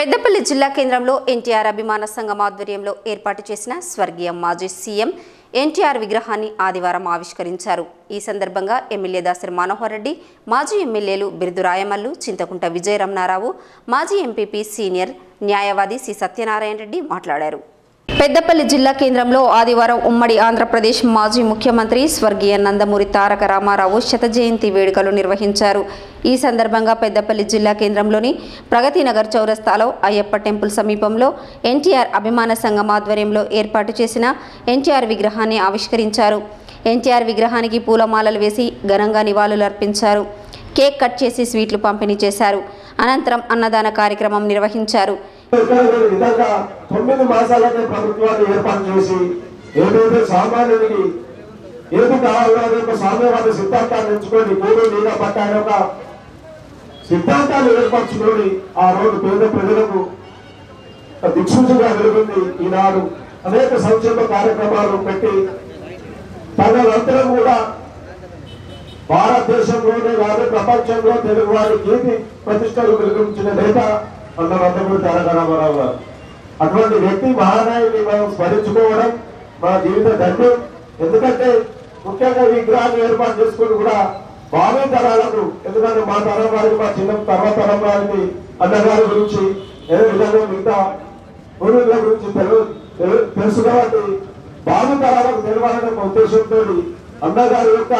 పెద్దపల్లి జిల్లా కేంద్రంలో ఎన్టీఆర్ అభిమాన సంఘం ఆధ్వర్యంలో ఏర్పాటు చేసిన స్వర్గీయ మాజీ సీఎం ఎన్టీఆర్ విగ్రహాన్ని ఆదివారం ఆవిష్కరించారు ఈ సందర్భంగా ఎమ్మెల్యే దాసరి మనోహర్ రెడ్డి మాజీ ఎమ్మెల్యేలు బిరుదు రాయమల్లు చింతకుంట విజయరమణారావు మాజీ ఎంపీపీ సీనియర్ న్యాయవాది సి సత్యనారాయణ రెడ్డి మాట్లాడారు పెద్దపల్లి జిల్లా కేంద్రంలో ఆదివారం ఉమ్మడి ఆంధ్రప్రదేశ్ మాజీ ముఖ్యమంత్రి స్వర్గీయ నందమూరి తారక రామారావు శత జయంతి వేడుకలు నిర్వహించారు ఈ సందర్భంగా పెద్దపల్లి జిల్లా కేంద్రంలోని ప్రగతి నగర్ చౌరస్తాలో అయ్యప్ప టెంపుల్ సమీపంలో ఎన్టీఆర్ అభిమాన సంఘం ఆధ్వర్యంలో ఏర్పాటు చేసిన ఎన్టీఆర్ విగ్రహాన్ని ఆవిష్కరించారు ఎన్టీఆర్ విగ్రహానికి పూలమాలలు వేసి ఘనంగా నివాళులర్పించారు కేక్ కట్ చేసి స్వీట్లు పంపిణీ చేశారు అనంతరం అన్నదాన కార్యక్రమం నిర్వహించారు ఇక్కడ ఈ విధంగా తొమ్మిది మాసాలకే ప్రభుత్వాన్ని ఏర్పాటు చేసి ఏదైతే సామాన్యుడికి ఏది కావాలో అనే ఒక సామ్యవాద సిద్ధాంతాన్ని ఎంచుకొని మూడు మీద పట్ట అనే ఒక సిద్ధాంతాన్ని ఏర్పరచుకొని ఆ రోజు పేద ప్రజలకు ఒక దిక్సూచిగా వెలుగుంది ఈనాడు అనేక సంక్షేమ కార్యక్రమాలు పెట్టి తదనంతరం కూడా భారతదేశంలోనే కాదు ప్రపంచంలో తెలుగు వారి కీర్తి ప్రతిష్టలు వెలుగుంచిన నేత అన్న నందమూరి తారక రామారావు గారు అటువంటి వ్యక్తి మహానాయుని మనం స్మరించుకోవడం మన జీవిత ధన్యం ఎందుకంటే ముఖ్యంగా ఈ విగ్రహాన్ని ఏర్పాటు చేసుకుని కూడా భావి తరాలకు ఎందుకంటే మా తరం వారికి మా చిన్న తర్వాత తరం వారికి అన్నగారి గురించి ఏ విధంగా మిగతా పూర్వీకుల గురించి తెలు- తెలు- తెలుసు కాబట్టి భావి తరాలకు తెలవాలనే ఒక ఉద్దేశంతో అన్నగారి యొక్క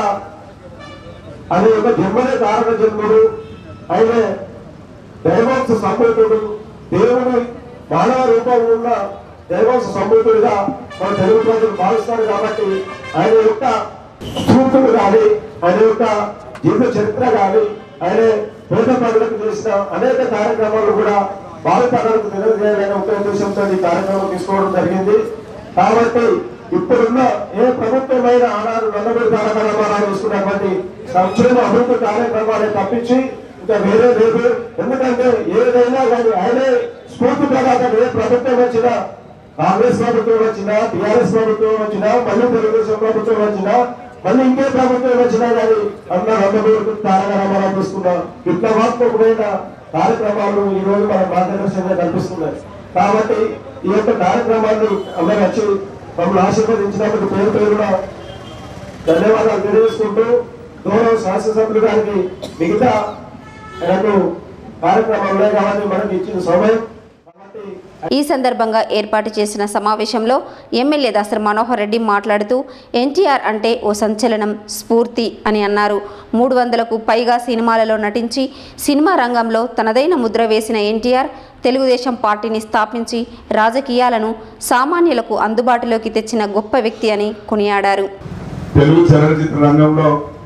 ఆయన యొక్క జన్మనే కారణ జన్ముడు ఆయన దైవాంశ సంభూతుడు దేవుని మానవ రూపంలో ఉన్న దైవాంశ సంభూతుడిగా మన తెలుగు ప్రజలు భావిస్తారు కాబట్టి ఆయన యొక్క స్ఫూర్తులు కానీ ఆయన యొక్క జీవిత చరిత్ర కానీ ఆయన పేద ప్రజలకు చేసిన అనేక కార్యక్రమాలు కూడా భావితరాలకు తెలియజేయాలనే ఒక ఉద్దేశంతో ఈ కార్యక్రమం తీసుకోవడం జరిగింది కాబట్టి ఇప్పుడున్న ఏ ప్రభుత్వమైన ఆనాడు నందమూరి తారక రామారావు తీసుకున్నటువంటి సంక్షేమ అభివృద్ధి కార్యక్రమాన్ని తప్పించి ఇంకా వేరే లేదు ఎందుకంటే ఏదైనా కానీ ఆయనే స్ఫూర్తి ప్రకారం ఏ ప్రభుత్వం వచ్చినా కాంగ్రెస్ ప్రభుత్వం వచ్చినా టిఆర్ఎస్ ప్రభుత్వం వచ్చినా మళ్ళీ తెలుగుదేశం ప్రభుత్వం వచ్చినా మళ్ళీ ఇంకే ప్రభుత్వం వచ్చినా కానీ అన్న నందమూరి తారక రామారావు తీసుకున్న విప్లవాత్మకమైన కార్యక్రమాలు ఈ రోజు మన మార్గదర్శకంగా కనిపిస్తున్నాయి కాబట్టి ఈ యొక్క కార్యక్రమాన్ని అందరూ వచ్చి మమ్మల్ని ఆశీర్వదించినందుకు పేరు పేరున ధన్యవాదాలు తెలియజేసుకుంటూ గౌరవ శాసనసభ్యులు గారికి మిగతా ఆయనకు కార్యక్రమాలు కాబట్టి మనకి ఇచ్చిన సమయం కాబట్టి ఈ సందర్భంగా ఏర్పాటు చేసిన సమావేశంలో ఎమ్మెల్యే దాసరి మనోహర్ రెడ్డి మాట్లాడుతూ ఎన్టీఆర్ అంటే ఓ సంచలనం స్ఫూర్తి అని అన్నారు మూడు వందలకు పైగా సినిమాలలో నటించి సినిమా రంగంలో తనదైన ముద్ర వేసిన ఎన్టీఆర్ తెలుగుదేశం పార్టీని స్థాపించి రాజకీయాలను సామాన్యులకు అందుబాటులోకి తెచ్చిన గొప్ప వ్యక్తి అని కొనియాడారు తెలుగు చలనచిత్ర రంగంలో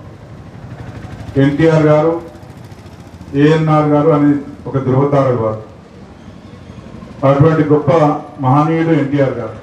ఎన్టీఆర్ గారు ఏఎన్ఆర్ గారు అని ఒక ధృవతారుడు వారు అటువంటి గొప్ప మహనీయుడు ఎన్టీఆర్ గారు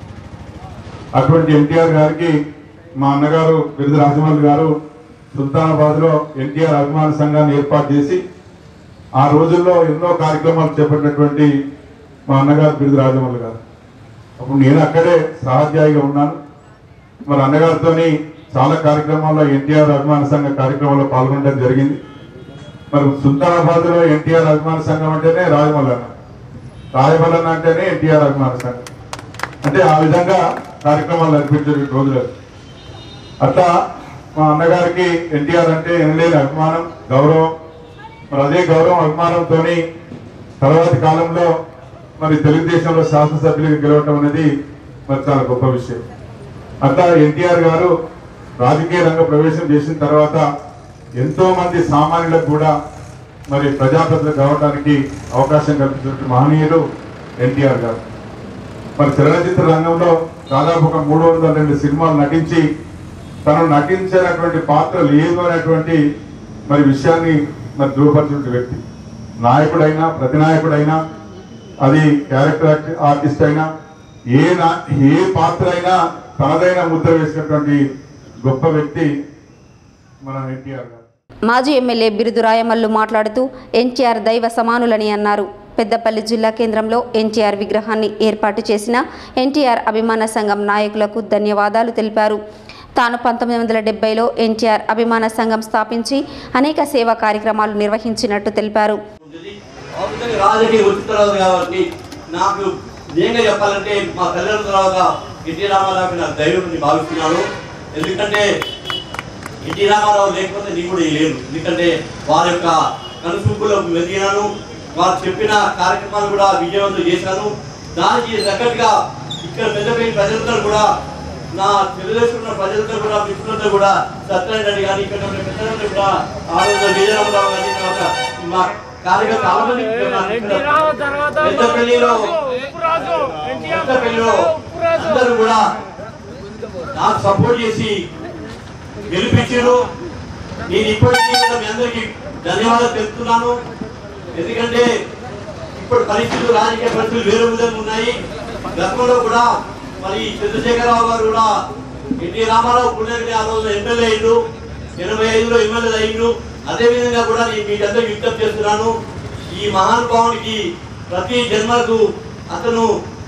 అటువంటి ఎన్టీఆర్ గారికి మా అన్నగారు బిరుదు రాజమౌళి గారు సుల్తానాబాద్ లో ఎన్టీఆర్ అభిమాన సంఘాన్ని ఏర్పాటు చేసి ఆ రోజుల్లో ఎన్నో కార్యక్రమాలు చేపట్టినటువంటి మా అన్నగారు బిరుదు రాజమౌళి గారు అప్పుడు నేను అక్కడే సహాధ్యాయిగా ఉన్నాను మరి అన్నగారితోని చాలా కార్యక్రమాల్లో ఎన్టీఆర్ అభిమాన సంఘ కార్యక్రమాల్లో పాల్గొనడం జరిగింది మరి సుల్తానాబాద్ లో ఎన్టీఆర్ అభిమాన సంఘం అంటేనే రాజమల్లన్న రాజమల్లన్న అంటేనే ఎన్టీఆర్ అభిమాన సంఘం అంటే ఆ విధంగా కార్యక్రమాలు నడిపించే రోజులు అట్లా మా అన్నగారికి ఎన్టీఆర్ అంటే ఎనలేని అభిమానం గౌరవం మరి అదే గౌరవం అభిమానంతో తర్వాతి కాలంలో మరి తెలుగుదేశంలో శాసనసభ్యులుగా గెలవటం అనేది మరి చాలా గొప్ప విషయం అట్లా ఎన్టీఆర్ గారు రాజకీయ రంగ ప్రవేశం చేసిన తర్వాత ఎంతో మంది సామాన్యులకు కూడా మరి ప్రజాప్రతినిధులు కావడానికి అవకాశం కల్పించిన మహనీయులు ఎన్టీఆర్ గారు మరి చలనచిత్ర రంగంలో దాదాపు ఒక మూడు వందల రెండు సినిమాలు నటించి తను నటించినటువంటి పాత్ర లేదు అనేటువంటి మరి విషయాన్ని మరి ధృవపరిచిన వ్యక్తి నాయకుడైనా ప్రతి నాయకుడైనా అది క్యారెక్టర్ ఆర్టిస్ట్ అయినా ఏ నా ఏ పాత్ర అయినా తనదైన ముద్ర వేసినటువంటి గొప్ప వ్యక్తి మన ఎన్టీఆర్ గారు మాజీ ఎమ్మెల్యే బిరుదు రాయమల్లు మాట్లాడుతూ ఎన్టీఆర్ దైవ సమానులని అన్నారు పెద్దపల్లి జిల్లా కేంద్రంలో ఎన్టీఆర్ విగ్రహాన్ని ఏర్పాటు చేసిన ఎన్టీఆర్ అభిమాన సంఘం నాయకులకు ధన్యవాదాలు తెలిపారు తాను పంతొమ్మిది వందల డెబ్బైలో ఎన్టీఆర్ అభిమాన సంఘం స్థాపించి అనేక సేవా కార్యక్రమాలు నిర్వహించినట్టు తెలిపారు ఉంటుంది అవుతుంది రాజకీయ వచ్చి తర్వాత కాబట్టి నాకు నిజంగా చెప్పాలంటే మా తల్లిదండ్రుల తర్వాత ఎన్టీ రామారావుకి నాకు ధైర్యం ఉంది భావిస్తున్నాను ఎందుకంటే ఎన్టీ రామారావు లేకపోతే నీ కూడా లేను ఎందుకంటే వారి యొక్క కనుసూపులో మెదిగినాను వారు చెప్పిన కార్యక్రమాలు కూడా విజయవంతం చేశాను దానికి తగ్గట్టుగా ఇక్కడ పెద్దపల్లి ప్రజలందరూ కూడా నా తెలుగుదేశం ఉన్న ప్రజలందరూ కూడా మిత్రులందరూ కూడా సత్యనారాయణ రెడ్డి కానీ ఇక్కడ ఉన్న పెద్దలందరూ కూడా ఆరోగ్య విజయరామరావు కానీ తర్వాత మా కార్యకర్త చాలా మంది ఉన్నారు ఇక్కడ. పెద్దపల్లిలో పెద్దపల్లిలో అందరూ కూడా నాకు సపోర్ట్ చేసి గెలిపించారు నేను ఇప్పటికీ కూడా మీ అందరికీ ధన్యవాదాలు తెలుపుతున్నాను ఎందుకంటే ఇప్పుడు పరిస్థితులు రాజకీయ పరిస్థితులు వేరే విధంగా ఉన్నాయి గతంలో కూడా మరి చంద్రశేఖరరావు గారు కూడా ఎన్టీ రామారావు పుణ్యానికి ఆ రోజు ఎమ్మెల్యే అయ్యిండు ఎనభై ఐదులో ఎమ్మెల్యే అయ్యిండు అదే విధంగా కూడా నేను మీకు అందరికీ విజ్ఞప్తి చేస్తున్నాను ఈ మహానుభావునికి ప్రతి జన్మకు అతను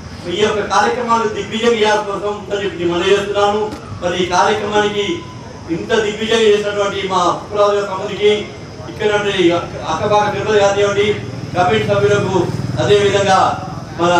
ఈ యొక్క కార్యక్రమాలు దిగ్విజయం చేయాల్సిన కోసం ఉందని చెప్పి మనం చేస్తున్నాను మరి ఈ కార్యక్రమానికి ఇంత దిగ్విజయం చేసినటువంటి మా ఉత్తరాది కమ్యూనికి ఇక్కడ నుండి అక్కబాక తిరుపతి కానివ్వండి కమిటీ సభ్యులకు అదే విధంగా మన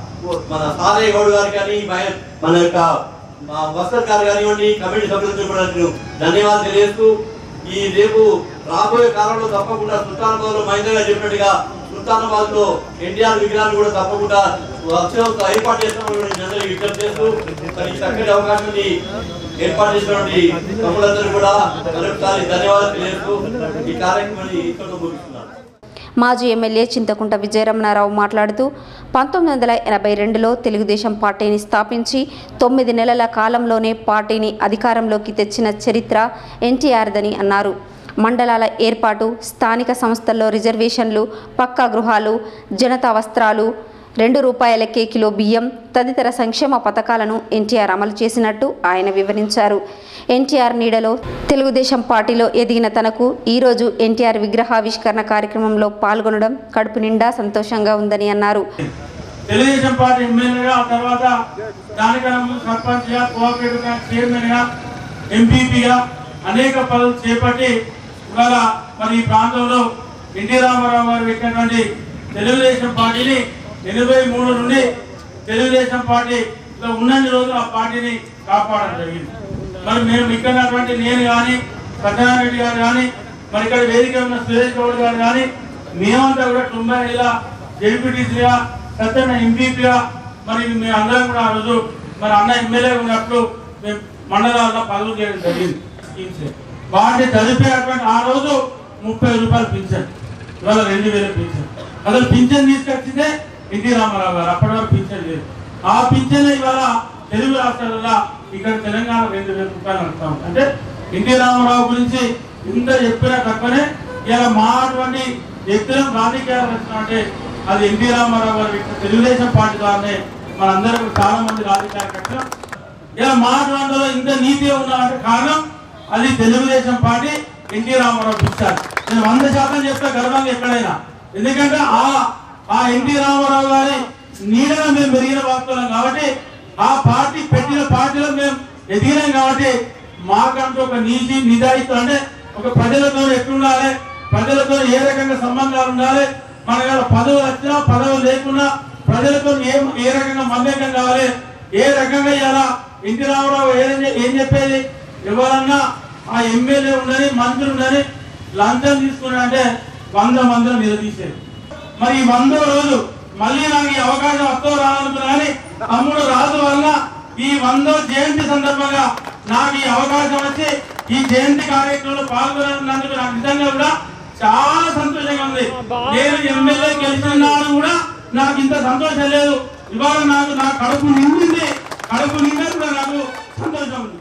మన సారయ్య గౌడ్ గారు కానీ మహే- మన యొక్క మా వస్త్ర గారు కానివ్వండి కమిటీ సభ్యులకు కూడా నేను ధన్యవాదాలు తెలియజేస్తూ ఈ రేపు రాబోయే కాలంలో తప్పకుండా సుల్తానాబాద్ లో మహేంద్ర గారు చెప్పినట్టుగా సుల్తానాబాద్ లో ఎన్టీఆర్ విగ్రహాన్ని కూడా తప్పకుండా అక్షరంతో ఏర్పాటు చేస్తామని కూడా నేను అందరికీ విజ్ఞప్తి చేస్తూ మరి ఈ చక్కటి అవకాశాన్ని ఏర్పాటు చేసినటువంటి తమ్ములందరూ కూడా మరొకసారి ధన్యవాదాలు తెలియజేస్తూ ఈ కార్యక్రమాన్ని ఇక్కడ ముగిస్తున్నాను మాజీ ఎమ్మెల్యే చింతకుంట విజయరమణారావు మాట్లాడుతూ పంతొమ్మిది వందల ఎనభై రెండులో తెలుగుదేశం పార్టీని స్థాపించి తొమ్మిది నెలల కాలంలోనే పార్టీని అధికారంలోకి తెచ్చిన చరిత్ర ఎన్టీఆర్దని అన్నారు మండలాల ఏర్పాటు స్థానిక సంస్థల్లో రిజర్వేషన్లు పక్కా గృహాలు జనతా వస్త్రాలు రెండు రూపాయలకే కిలో బియ్యం తదితర సంక్షేమ పథకాలను ఎన్టీఆర్ అమలు చేసినట్టు ఆయన వివరించారు ఎన్టీఆర్ నీడలో తెలుగుదేశం పార్టీలో ఎదిగిన తనకు ఈరోజు ఎన్టీఆర్ విగ్రహావిష్కరణ కార్యక్రమంలో పాల్గొనడం కడుపు నిండా సంతోషంగా ఉందని అన్నారు తెలుగుదేశం పార్టీ ఎమ్మెల్యేగా ఆ తర్వాత దానికన్నా ముందు సర్పంచ్గా కోఆపరేటివ్ బ్యాంక్ చైర్మన్గా ఎంపీపీగా అనేక పదవులు చేపట్టి ఇవాళ మరి ఈ ప్రాంతంలో ఎన్టీ రామారావు గారు పెట్టినటువంటి తెలుగుదేశం పార్టీని ఎనభై మూడు నుండి తెలుగుదేశం పార్టీలో ఉన్నన్ని రోజులు ఆ పార్టీని కాపాడడం జరిగింది మరి మేము ఇక్కడ ఉన్నటువంటి నేను కానీ సత్యనారాయణ రెడ్డి గారు కానీ మరి ఇక్కడ వేదిక ఉన్న సురేష్ గౌడ్ గారు కానీ మేమంతా కూడా తొంభై ఏళ్ళ జడ్పీటీసీగా సత్యన ఎంపీపీగా మరి మేము అందరం కూడా ఆ రోజు మరి అన్న ఎమ్మెల్యే ఉన్నప్పుడు మేము మండలాల్లో పదవులు చేయడం జరిగింది స్కీమ్స్ వాటిని చదివేటువంటి ఆ రోజు ముప్పై రూపాయలు పింఛన్ ఇవాళ రెండు వేలు పింఛన్ అసలు పింఛన్ తీసుకొచ్చిందే ఎన్టీ రామారావు గారు అప్పటి వరకు పింఛన్ లేదు ఆ పింఛన్ ఇవాళ తెలుగు రాష్ట్రాలలో ఇక్కడ తెలంగాణ రెండు వేల రూపాయలు అంటాం అంటే ఎన్టీ రామారావు గురించి ఇంత చెప్పినా తక్కువనే ఇలా మా అటువంటి వ్యక్తులను రాజకీయాలు అంటే అది ఎన్టీ రామారావు గారు ఇక్కడ తెలుగుదేశం పార్టీ ద్వారానే మనందరం చాలా మంది రాజకీయాలు కట్టాం ఇలా మా అటువంటిలో ఇంత నీతిగా ఉన్నామంటే కారణం అది తెలుగుదేశం పార్టీ ఎన్టీ రామారావు ఇచ్చారు నేను వంద శాతం చెప్తా గర్వంగా ఎక్కడైనా ఎందుకంటే ఆ ఆ ఎన్టీ రామారావు గారి నీడన మేము పెరిగిన భక్తులం కాబట్టి ఆ పార్టీ పెట్టిన పార్టీలో మేము ఎదిగినాం కాబట్టి మాకంటూ ఒక నీతి నిజాయితీ అంటే ఒక ప్రజలతో ఎట్లుండాలి ప్రజలతో ఏ రకంగా సంబంధాలు ఉండాలి మన దగ్గర పదవులు వచ్చినా పదవులు లేకున్నా ప్రజలతో ఏం ఏ రకంగా మమేకం కావాలి ఏ రకంగా ఇలా ఎన్టీ రామారావు ఏం ఏం చెప్పేది ఎవరన్నా ఆ ఎమ్మెల్యే ఉండని మంత్రి ఉండని లంచం తీసుకున్నా అంటే వంద మందిని నిలదీసేది మరి ఈ వందో రోజు మళ్ళీ నాకు ఈ అవకాశం వస్తో రావాలనుకున్నా కానీ తమ్ముడు రాజు వల్ల ఈ వందో జయంతి సందర్భంగా నాకు ఈ అవకాశం వచ్చి ఈ జయంతి కార్యక్రమంలో పాల్గొన్నందుకు నాకు నిజంగా కూడా చాలా సంతోషంగా ఉంది నేను ఎమ్మెల్యే గెలిచినాడు కూడా నాకు ఇంత సంతోషం లేదు ఇవాళ నాకు నా కడుపు నిండింది కడుపు నిండా కూడా నాకు సంతోషం ఉంది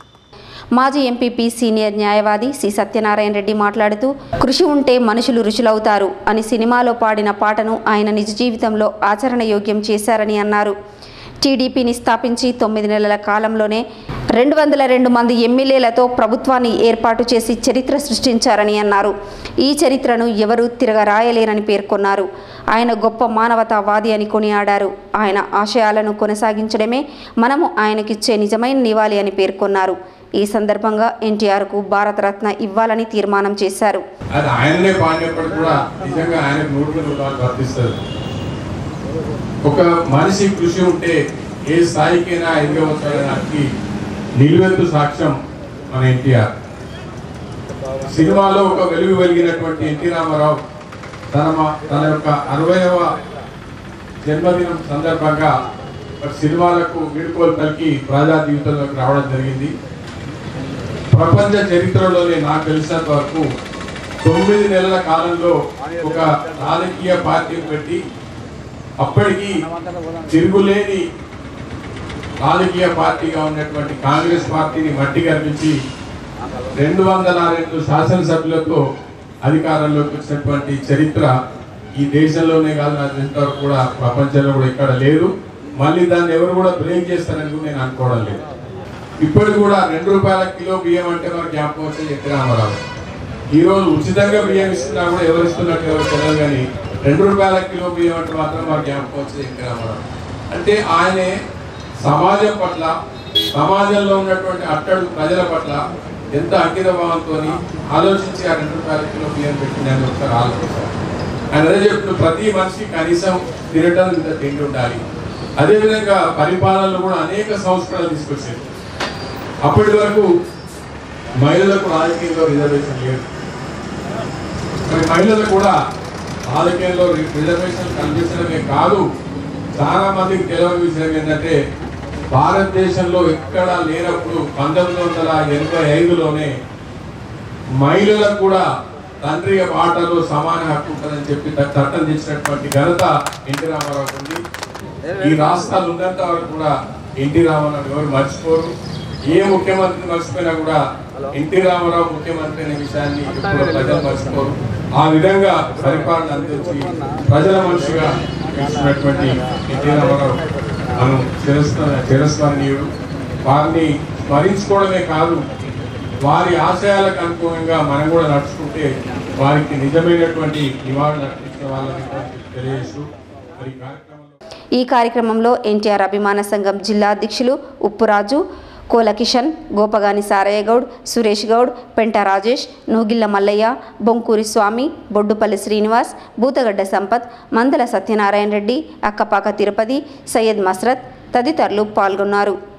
మాజీ ఎంపీపీ సీనియర్ న్యాయవాది సి సత్యనారాయణ రెడ్డి మాట్లాడుతూ కృషి ఉంటే మనుషులు రుచులవుతారు అని సినిమాలో పాడిన పాటను ఆయన నిజ జీవితంలో ఆచరణ యోగ్యం చేశారని అన్నారు టీడీపీని స్థాపించి తొమ్మిది నెలల కాలంలోనే రెండు వందల రెండు మంది ఎమ్మెల్యేలతో ప్రభుత్వాన్ని ఏర్పాటు చేసి చరిత్ర సృష్టించారని అన్నారు ఈ చరిత్రను ఎవరూ తిరగరాయలేరని పేర్కొన్నారు ఆయన గొప్ప మానవతావాది అని కొనియాడారు ఆయన ఆశయాలను కొనసాగించడమే మనము ఆయనకిచ్చే నిజమైన నివాళి అని పేర్కొన్నారు ఈ సందర్భంగా ఎన్టీఆర్కు భారతరత్న ఇవ్వాలని తీర్మానం చేశారు అది ఆయననే పాడినప్పుడు కూడా నిజంగా ఆయనకు నూటికి నూరు రూపాయలు వర్తిస్తుంది ఒక మనిషి కృషి ఉంటే ఏ స్థాయికైనా ఎదగవచ్చానికి నిలువెత్తు సాక్ష్యం మన ఎన్టీఆర్ సినిమాలో ఒక వెలుగు వెలిగినటువంటి ఎన్టీ రామారావు తన మా- తన యొక్క అరవైవ జన్మదినం సందర్భంగా ఒక సినిమాలకు వీడుకోలు పలికి ప్రజా జీవితంలోకి రావడం జరిగింది ప్రపంచ చరిత్రలోనే నాకు తెలిసినంత వరకు తొమ్మిది నెలల కాలంలో ఒక రాజకీయ పార్టీని పెట్టి అప్పటికి తిరుగులేని రాజకీయ పార్టీగా ఉన్నటువంటి కాంగ్రెస్ పార్టీని మట్టి కనిపించి రెండు వందల రెండు శాసనసభ్యులతో అధికారంలోకి వచ్చినటువంటి చరిత్ర ఈ దేశంలోనే కాదు నాకు తెలిసినంతవరకు కూడా ప్రపంచంలో కూడా ఇక్కడ లేదు మళ్ళీ దాన్ని ఎవరు కూడా బ్రేక్ చేస్తారని కూడా నేను అనుకోవడం లేదు ఇప్పటికి కూడా రెండు రూపాయల కిలో బియ్యం అంటే మనకు జ్ఞాపకం వచ్చేది ఎన్టీ రామారావు ఈ రోజు ఉచితంగా బియ్యం ఇస్తున్నా కూడా ఎవరు ఇస్తున్నట్టు ఎవరు తెలియదు కానీ రెండు రూపాయల కిలో బియ్యం అంటే మాత్రం మనకు జ్ఞాపకం వచ్చేది ఎన్టీ రామారావు అంటే ఆయనే సమాజం పట్ల సమాజంలో ఉన్నటువంటి అట్టడుగు ప్రజల పట్ల ఎంత అంకిత భావంతో ఆలోచించి ఆ రెండు రూపాయల కిలో బియ్యం పెట్టిందని ఒకసారి ఆలోచించారు ఆయన అదే చెప్తున్న ప్రతి మనిషి కనీసం తినటం ఇంత తిండి ఉండాలి అదేవిధంగా పరిపాలనలో కూడా అనేక సంస్కరణలు తీసుకొచ్చారు అప్పటి వరకు మహిళలకు రాజకీయంలో రిజర్వేషన్ లేదు మరి మహిళలకు కూడా రాజకీయంలో రి- రిజర్వేషన్ కల్పించడమే కాదు చాలా మందికి తెలియని విషయం ఏంటంటే భారతదేశంలో ఎక్కడా లేనప్పుడు పంతొమ్మిది వందల ఎనభై ఐదులోనే మహిళలకు కూడా తండ్రి బాటలో సమాన హక్కు ఉంటుందని చెప్పి త- చట్టం తెచ్చినటువంటి ఘనత ఎన్టీ రామారావు ఉంది ఈ రాష్ట్రాలు ఉన్నంత వరకు కూడా ఎన్టీ రామారావు ఎవరు మర్చిపోరు ఏ ముఖ్యమంత్రి మర్చిపోయినా కూడా ఎన్టీ రామారావు ముఖ్యమంత్రి అనే విషయాన్ని ఎప్పుడు ప్రజలు మర్చిపోరు ఆ విధంగా పరిపాలన అందించి ప్రజల మనిషిగా ఇచ్చినటువంటి ఎన్టీ రామారావు మనం చిరస్మ చిరస్మరణీయుడు వారిని స్మరించుకోవడమే కాదు వారి ఆశయాలకు అనుగుణంగా మనం కూడా నడుచుకుంటే వారికి నిజమైనటువంటి నివాళులు అర్పించిన వాళ్ళని తెలియజేస్తూ మరి ఈ కార్యక్రమంలో ఈ కార్యక్రమంలో ఎన్టీఆర్ అభిమాన సంఘం జిల్లా అధ్యక్షులు ఉప్పురాజు కోలకిషన్ గోపగాని సారయ్య గౌడ్ సురేష్ గౌడ్ పెంట రాజేష్ నూగిళ్ల మల్లయ్య బొంకూరి స్వామి బొడ్డుపల్లి శ్రీనివాస్ బూతగడ్డ సంపత్ మందల సత్యనారాయణ రెడ్డి అక్కపాక తిరుపతి సయ్యద్ మస్రత్ తదితరులు పాల్గొన్నారు